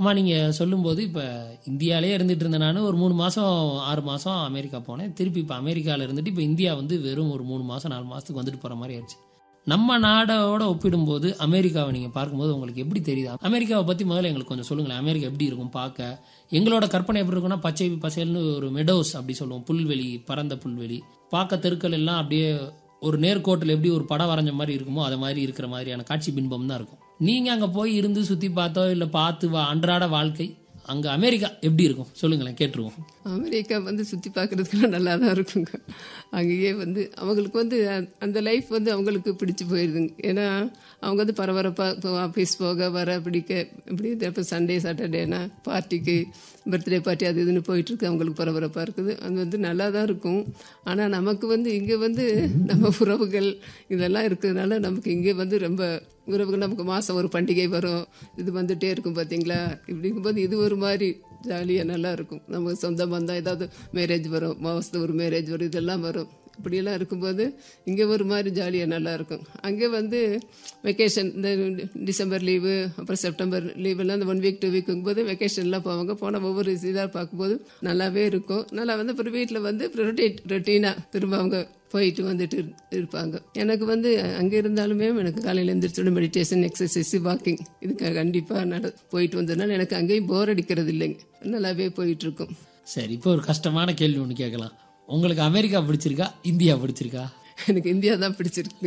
அம்மா நீங்கள் சொல்லும்போது இப்போ இந்தியாவிலே இருந்துட்டு இருந்தேன் நான் ஒரு மூணு மாதம் ஆறு மாதம் அமெரிக்கா போனேன் திருப்பி இப்போ அமெரிக்காவில் இருந்துட்டு இப்போ இந்தியா வந்து வெறும் ஒரு மூணு மாதம் நாலு மாதத்துக்கு வந்துட்டு போகிற மாதிரி ஆயிடுச்சு நம்ம நாடோட ஒப்பிடும்போது அமெரிக்காவை நீங்கள் பார்க்கும்போது உங்களுக்கு எப்படி தெரியுது அமெரிக்காவை பற்றி முதல்ல எங்களுக்கு கொஞ்சம் சொல்லுங்களேன் அமெரிக்கா எப்படி இருக்கும் பார்க்க எங்களோட கற்பனை எப்படி இருக்கும்னா பச்சை பசேல்னு ஒரு மெடோஸ் அப்படி சொல்லுவோம் புல்வெளி பரந்த புல்வெளி பார்க்க தெருக்கள் எல்லாம் அப்படியே ஒரு நேர்கோட்டில் எப்படி ஒரு படம் வரைஞ்ச மாதிரி இருக்குமோ அது மாதிரி இருக்கிற மாதிரியான காட்சி பின்பம் தான் இருக்கும் நீங்கள் அங்கே போய் இருந்து சுற்றி பார்த்தோ இல்லை பார்த்து வா அன்றாட வாழ்க்கை அங்கே அமெரிக்கா எப்படி இருக்கும் சொல்லுங்களேன் கேட்டுருவோம் அமெரிக்கா வந்து சுற்றி பார்க்குறதுக்குலாம் நல்லா தான் இருக்குங்க அங்கேயே வந்து அவங்களுக்கு வந்து அ- அந்த லைஃப் வந்து அவங்களுக்கு பிடிச்சு போயிடுதுங்க ஏன்னா அவங்க வந்து பரபரப்பாக இப்போ ஆஃபீஸ் போக வர பிடிக்க இப்படி இப்போ சண்டே சாட்டர்டேனா பார்ட்டிக்கு பர்த்டே பார்ட்டி அது இதுன்னு போயிட்டுருக்கு அவங்களுக்கு பரபரப்பாக இருக்குது அது வந்து நல்லா தான் இருக்கும் ஆனால் நமக்கு வந்து இங்கே வந்து நம்ம உறவுகள் இதெல்லாம் இருக்கிறதுனால நமக்கு இங்கே வந்து ரொம்ப உறவுகள் நமக்கு மாதம் ஒரு பண்டிகை வரும் இது வந்துட்டே இருக்கும் பார்த்தீங்களா இப்படிங்கும்போது இது ஒரு மாதிரி ஜாலியாக நல்லா இருக்கும் நம்ம சொந்த பந்தம் ஏதாவது மேரேஜ் வரும் மாதத்துக்கு ஒரு மேரேஜ் வரும் இதெல்லாம் வரும் இப்படியெல்லாம் இருக்கும்போது இங்கே ஒரு மாதிரி ஜாலியாக நல்லா இருக்கும் அங்கே வந்து வெக்கேஷன் இந்த டிசம்பர் லீவு அப்புறம் செப்டம்பர் லீவெல்லாம் இந்த ஒன் வீக் டூ வீக்குங்கும்போது வெக்கேஷன்லாம் போவாங்க போனால் ஒவ்வொரு இதாக பார்க்கும்போது நல்லாவே இருக்கும் நல்லா வந்து அப்புறம் வீட்டில் வந்து ரொட்டேட் ரொட்டீனாக திரும்ப அவங்க போயிட்டு வந்துட்டு இரு- இருப்பாங்க எனக்கு வந்து அங்கே இருந்தாலுமே எனக்கு காலையில் எழுந்திரிச்சோட மெடிடேஷன் எக்ஸசைஸ் வாக்கிங் இதுக்கு கண்டிப்பாக நட போயிட்டு வந்ததுனால எனக்கு அங்கேயும் போர் அடிக்கிறது இல்லைங்க நல்லாவே போயிட்டு இருக்கும் சரி இப்போ ஒரு கஷ்டமான கேள்வி ஒன்று கேட்கலாம் உங்களுக்கு அமெரிக்கா பிடிச்சிருக்கா இந்தியா பிடிச்சிருக்கா எனக்கு இந்தியா தான் பிடிச்சிருக்கு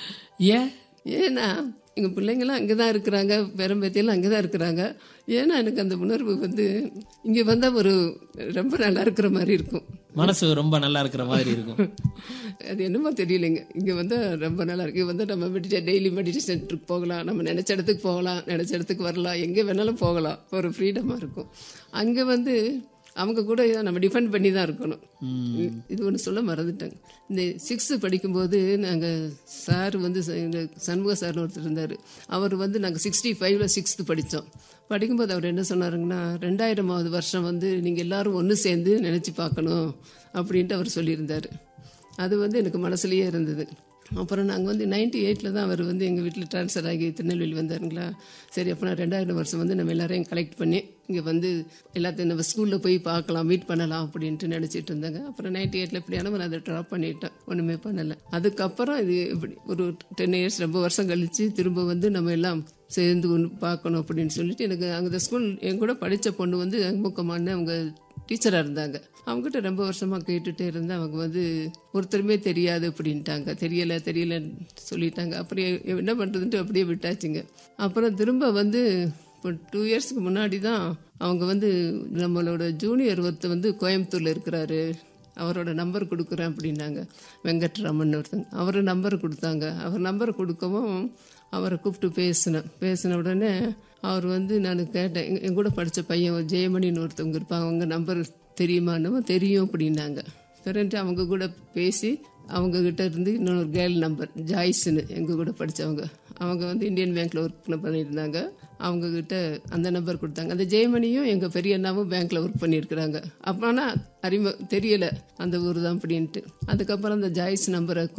ஏன் ஏன்னா எங்கள் பிள்ளைங்களாம் அங்கே தான் இருக்கிறாங்க பேரம்பேத்தியெல்லாம் அங்கே தான் இருக்கிறாங்க ஏன்னா எனக்கு அந்த உணர்வு வந்து இங்கே வந்தால் ஒரு ரொம்ப நல்லா இருக்கிற மாதிரி இருக்கும் மனசு ரொம்ப நல்லா இருக்கிற மாதிரி இருக்கும் அது என்னமோ தெரியலைங்க இங்கே வந்து ரொம்ப நல்லா இருக்கு இங்கே வந்து நம்ம மெடிடே டெய்லி மெடிடேஷன் சென்டருக்கு போகலாம் நம்ம நினச்ச இடத்துக்கு போகலாம் நினச்ச இடத்துக்கு வரலாம் எங்கே வேணாலும் போகலாம் ஒரு ஃப்ரீடமாக இருக்கும் அங்கே வந்து அவங்க கூட இதை நம்ம டிஃபெண்ட் பண்ணி தான் இருக்கணும் இது ஒன்று சொல்ல மறந்துட்டாங்க இந்த சிக்ஸ்த்து படிக்கும்போது நாங்கள் சார் வந்து ச- இந்த சண்முக சார்னு ஒருத்தர் இருந்தார் அவர் வந்து நாங்கள் சிக்ஸ்டி ஃபைவ்ல சிக்ஸ்த்து படித்தோம் படிக்கும்போது அவர் என்ன சொன்னாருங்கன்னா ரெண்டாயிரமாவது வருஷம் வந்து நீங்கள் எல்லாரும் ஒன்று சேர்ந்து நினச்சி பார்க்கணும் அப்படின்ட்டு அவர் சொல்லியிருந்தார் அது வந்து எனக்கு மனசுலயே இருந்தது அப்புறம் நாங்கள் வந்து நைன்டி எயிட்டில் தான் அவர் வந்து எங்கள் வீட்டில் ட்ரான்ஸ்ஃபர் ஆகி திருநெல்வேலி வந்தாருங்களா சரி அப்போ நான் ரெண்டாயிரம் வருஷம் வந்து நம்ம எல்லாரையும் கலெக்ட் பண்ணி இங்கே வந்து எல்லாத்தையும் நம்ம ஸ்கூலில் போய் பார்க்கலாம் மீட் பண்ணலாம் அப்படின்ட்டு நினச்சிட்டு இருந்தாங்க அப்புறம் நைன்டி எயிட்டில் எப்படியான நான் அதை ட்ராப் பண்ணிட்டேன் ஒன்றுமே பண்ணலை அதுக்கப்புறம் இது இப்படி ஒரு டென் இயர்ஸ் ரொம்ப வருஷம் கழித்து திரும்ப வந்து நம்ம எல்லாம் சேர்ந்து ஒன்று பார்க்கணும் அப்படின்னு சொல்லிட்டு எனக்கு அங்கே ஸ்கூல் என் கூட படித்த பொண்ணு வந்து மூக்கமான அவங்க டீச்சராக இருந்தாங்க அவங்ககிட்ட ரொம்ப வருஷமாக கேட்டுகிட்டே இருந்தேன் அவங்க வந்து ஒருத்தருமே தெரியாது அப்படின்ட்டாங்க தெரியலை தெரியலன்னு சொல்லிட்டாங்க அப்புறம் எ- என்ன பண்ணுறதுன்ட்டு அப்படியே விட்டாச்சுங்க அப்புறம் திரும்ப வந்து இப்போ டூ இயர்ஸ்க்கு முன்னாடி தான் அவங்க வந்து நம்மளோட ஜூனியர் ஒருத்தர் வந்து கோயம்புத்தூரில் இருக்கிறாரு அவரோட நம்பர் கொடுக்குறேன் அப்படின்னாங்க வெங்கட்ராமன் ஒருத்தங்க அவர் நம்பர் கொடுத்தாங்க அவர் நம்பர் கொடுக்கவும் அவரை கூப்பிட்டு பேசினேன் பேசின உடனே அவர் வந்து நான் கேட்டேன் எங்க- என் கூட படித்த பையன் ஒரு ஜெயமணின்னு ஒருத்தவங்க இருப்பாங்க அவங்க நம்பர் தெரியுமான்னு தெரியும் அப்படின்னாங்க பிறகு அவங்க கூட பேசி அவங்க கிட்ட இருந்து இன்னொரு கேர்ள் நம்பர் ஜாய்ஸ்னு எங்கள் கூட படித்தவங்க அவங்க வந்து இந்தியன் பேங்க்கில் ஒர்க் பண்ணியிருந்தாங்க அவங்க கிட்ட அந்த நம்பர் கொடுத்தாங்க அந்த ஜெயமணியும் எங்கள் பெரிய அண்ணாவும் பேங்க்கில் ஒர்க் பண்ணியிருக்கிறாங்க அப்போ ஆனால் அறிமுக தெரியலை அந்த ஊர் தான் அப்படின்ட்டு அதுக்கப்புறம் அந்த ஜாய்ஸ் நம்பரை